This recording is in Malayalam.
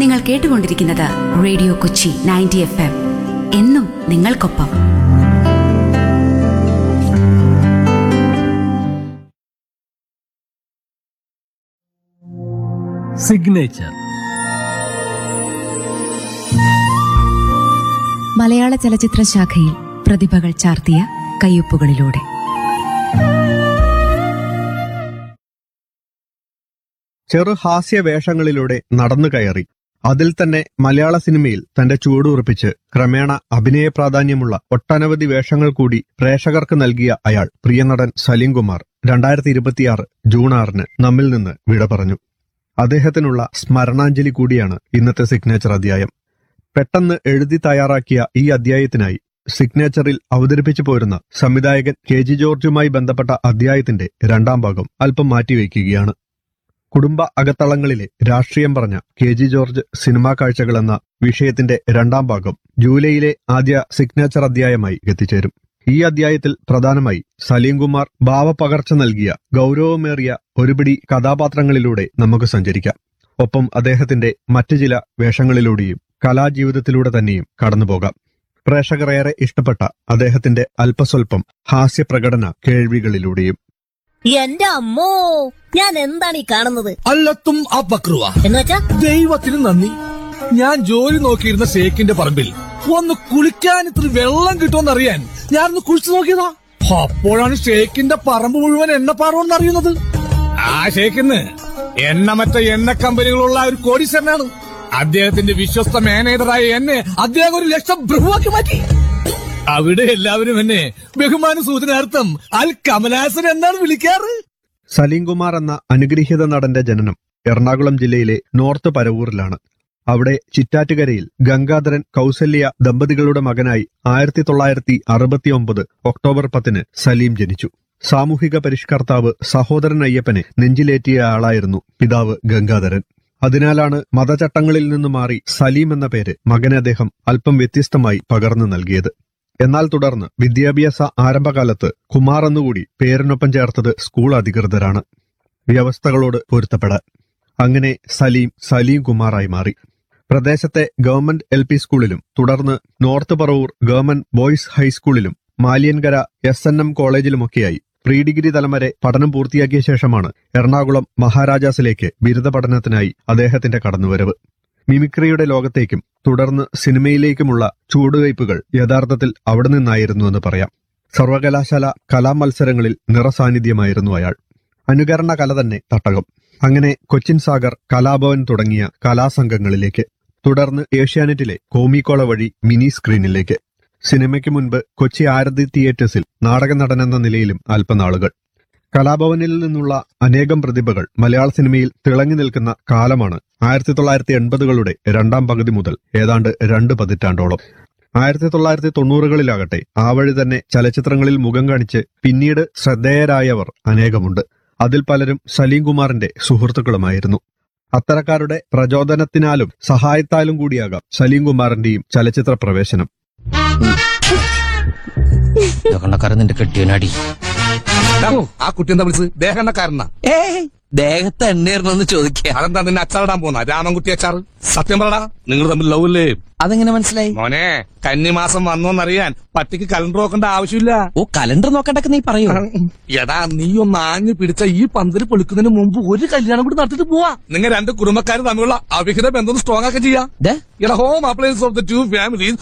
നിങ്ങൾ കേട്ടുകൊണ്ടിരിക്കുന്നത് radio Kochi ninety F M എന്നും നിങ്ങൾക്കൊപ്പം സിഗ്നേച്ചർ മലയാള ചലച്ചിത്ര ശാഖയിൽ പ്രതിഭകൾ ചാർത്തിയ കയ്യൊപ്പുകളിലൂടെ ചെറുഹാസ്യ വേഷങ്ങളിലൂടെ നടന്നു കയറി അതിൽ തന്നെ മലയാള സിനിമയിൽ തന്റെ ചുവടുറപ്പിച്ച് ക്രമേണ അഭിനയ പ്രാധാന്യമുള്ള ഒട്ടനവധി വേഷങ്ങൾ കൂടി പ്രേക്ഷകർക്ക് നൽകിയ അയാൾ പ്രിയനടൻ സലീം കുമാർ രണ്ടായിരത്തി ഇരുപത്തിയാറ് ജൂൺ ആറിന് നമ്മിൽ നിന്ന് വിട പറഞ്ഞു അദ്ദേഹത്തിനുള്ള സ്മരണാഞ്ജലി കൂടിയാണ് ഇന്നത്തെ സിഗ്നേച്ചർ അധ്യായം പെട്ടെന്ന് എഴുതി തയ്യാറാക്കിയ ഈ അധ്യായത്തിനായി സിഗ്നേച്ചറിൽ അവതരിപ്പിച്ചു പോരുന്ന സംവിധായകൻ കെ ജി ജോർജുമായി ബന്ധപ്പെട്ട അധ്യായത്തിന്റെ രണ്ടാം ഭാഗം അല്പം മാറ്റിവെക്കുകയാണ് കുടുംബ അകത്തളങ്ങളിലെ രാഷ്ട്രീയം പറഞ്ഞ കെ ജി ജോർജ് സിനിമാ കാഴ്ചകൾ എന്ന വിഷയത്തിന്റെ രണ്ടാം ഭാഗം ജൂലൈയിലെ ആദ്യ സിഗ്നേച്ചർ അധ്യായമായി എത്തിച്ചേരും ഈ അധ്യായത്തിൽ പ്രധാനമായി സലീംകുമാർ ഭാവപകർച്ച നൽകിയ ഗൗരവമേറിയ ഒരുപിടി കഥാപാത്രങ്ങളിലൂടെ നമുക്ക് സഞ്ചരിക്കാം ഒപ്പം അദ്ദേഹത്തിന്റെ മറ്റു ചില വേഷങ്ങളിലൂടെയും കലാജീവിതത്തിലൂടെ തന്നെയും കടന്നുപോകാം പ്രേക്ഷകർ ഏറെ ഇഷ്ടപ്പെട്ട അദ്ദേഹത്തിന്റെ അല്പസ്വല്പം ഹാസ്യപ്രകടന കേൾവികളിലൂടെയും എന്റെ അമ്മോ ഞാൻ എന്താണ് ഈ കാണുന്നത് അല്ലത്തും ആ പക്രുവ എന്ന് വെച്ചാ ദൈവത്തിന് നന്ദി ഞാൻ ജോലി നോക്കിയിരുന്ന ഷേക്കിന്റെ പറമ്പിൽ ഒന്ന് കുളിക്കാൻ ഇത്ര വെള്ളം കിട്ടുമെന്നറിയാൻ ഞാൻ ഒന്ന് കുളിച്ചു നോക്കിയതാ അപ്പോഴാണ് ഷേക്കിന്റെ പറമ്പ് മുഴുവൻ എണ്ണപ്പാടമെന്ന് അറിയുന്നത് ആ ഷേക്കിന്ന് എണ്ണ മറ്റ എണ്ണ കമ്പനികളുള്ള ഒരു കോടീശ്വരനാണ് അദ്ദേഹത്തിന്റെ വിശ്വസ്ത മാനേജറായ എന്നെ അദ്ദേഹം ഒരു ലക്ഷം ബ്രഹുവാക്കി മാറ്റി അവിടെ എല്ലാവരും എന്നെ ബഹുമാന സൂചനാർത്ഥം അൽ കമലാസൻ എന്നാണ് വിളിക്കാറ് സലീംകുമാർ എന്ന അനുഗ്രഹീത നടന്റെ ജനനം എറണാകുളം ജില്ലയിലെ നോർത്ത് പരവൂരിലാണ് അവിടെ ചിറ്റാറ്റുകരയിൽ ഗംഗാധരൻ കൗസല്യ ദമ്പതികളുടെ മകനായി ആയിരത്തി തൊള്ളായിരത്തി അറുപത്തി ഒമ്പത് ഒക്ടോബർ പത്തിന് സലീം ജനിച്ചു സാമൂഹിക പരിഷ്കർത്താവ് സഹോദരൻ അയ്യപ്പനെ നെഞ്ചിലേറ്റിയ ആളായിരുന്നു പിതാവ് ഗംഗാധരൻ അതിനാലാണ് മതചട്ടങ്ങളിൽ നിന്ന് മാറി സലീം എന്ന പേര് മകന് അദ്ദേഹം അല്പം വ്യത്യസ്തമായി പകർന്നു നൽകിയത് എന്നാൽ തുടർന്ന് വിദ്യാഭ്യാസ ആരംഭകാലത്ത് കുമാർ എന്നുകൂടി പേരിനൊപ്പം ചേർത്തത് സ്കൂൾ അധികൃതരാണ് വ്യവസ്ഥകളോട് പൊരുത്തപ്പെടാൻ അങ്ങനെ സലീം സലീം കുമാറായി മാറി പ്രദേശത്തെ ഗവൺമെന്റ് എൽ പി സ്കൂളിലും തുടർന്ന് നോർത്ത് പറവൂർ ഗവൺമെന്റ് ബോയ്സ് ഹൈസ്കൂളിലും മാലിയൻകര എസ് എൻ എം കോളേജിലുമൊക്കെയായി പ്രീ ഡിഗ്രി തലം വരെ പഠനം പൂർത്തിയാക്കിയ ശേഷമാണ് എറണാകുളം മഹാരാജാസിലേക്ക് ബിരുദ പഠനത്തിനായി അദ്ദേഹത്തിന്റെ കടന്നുവരവ് മിമിക്രിയുടെ ലോകത്തേക്കും തുടർന്ന് സിനിമയിലേക്കുമുള്ള ചുവടുവയ്പുകൾ യഥാർത്ഥത്തിൽ അവിടെ നിന്നായിരുന്നു എന്ന് പറയാം സർവകലാശാല കലാമത്സരങ്ങളിൽ നിറസാന്നിധ്യമായിരുന്നു അയാൾ അനുകരണ കല തന്നെ തട്ടകം അങ്ങനെ കൊച്ചിൻ സാഗർ കലാഭവൻ തുടങ്ങിയ കലാസംഘങ്ങളിലേക്ക് തുടർന്ന് ഏഷ്യാനെറ്റിലെ കോമിക്കോള വഴി മിനി സ്ക്രീനിലേക്ക് സിനിമയ്ക്ക് മുൻപ് കൊച്ചി ആരതി തിയേറ്റേഴ്സിൽ നാടക നടനെന്ന നിലയിലും അല്പനാളുകൾ കലാഭവനിൽ നിന്നുള്ള അനേകം പ്രതിഭകൾ മലയാള സിനിമയിൽ തിളങ്ങി നിൽക്കുന്ന കാലമാണ് ആയിരത്തി തൊള്ളായിരത്തി എൺപതുകളുടെ രണ്ടാം പകുതി മുതൽ ഏതാണ്ട് രണ്ട് പതിറ്റാണ്ടോളം ആയിരത്തി തൊള്ളായിരത്തി തൊണ്ണൂറുകളിലാകട്ടെ ആ വഴി തന്നെ ചലച്ചിത്രങ്ങളിൽ മുഖം കാണിച്ച് പിന്നീട് ശ്രദ്ധേയരായവർ അനേകമുണ്ട് അതിൽ പലരും സലീം കുമാറിന്റെ സുഹൃത്തുക്കളുമായിരുന്നു അത്തരക്കാരുടെ പ്രചോദനത്തിനാലും സഹായത്താലും കൂടിയാകാം സലീം കുമാറിന്റെയും ചലച്ചിത്ര പ്രവേശനം കണ്ടക്കാരൻ നിന്റെ കെട്ടിയനാടി ആ കുട്ടി എന്താ വിളിച്ചത് ദേഹണ്ണക്കാരനാ ഏയ് ദേഹത്ത് എണ്ണേറണമെന്ന് ചോദിക്കുക അതെന്താ നിന്നെ അച്ചാറിടാൻ പോന്ന രാമൻകുട്ടി അച്ചാർ സത്യം പറടാ നിങ്ങൾ തമ്മിൽ ലവ് അല്ലേ അതെങ്ങനെ മനസ്സിലായി മോനെ കന്നിമാസം വന്നോന്നറിയാൻ പട്ടിക്ക് കലണ്ടർ നോക്കേണ്ട ആവശ്യമില്ല ഓ കലണ്ടർ നോക്കണ്ടൊക്കെ നീ പറയൂ എടാ നീ ഒന്ന് ആഞ്ഞു പിടിച്ച ഈ പന്തല് പൊളിക്കുന്നതിന് മുമ്പ് ഒരു കല്യാണം കൂടി നടത്തിട്ട് പോവാ നിങ്ങൾ രണ്ട് കുടുംബക്കാർ തമ്മിലുള്ള അവിഹിത ബന്ധം സ്ട്രോങ് ആക്കി ചെയ്യാ ദേ, എടാ home appliance of the two families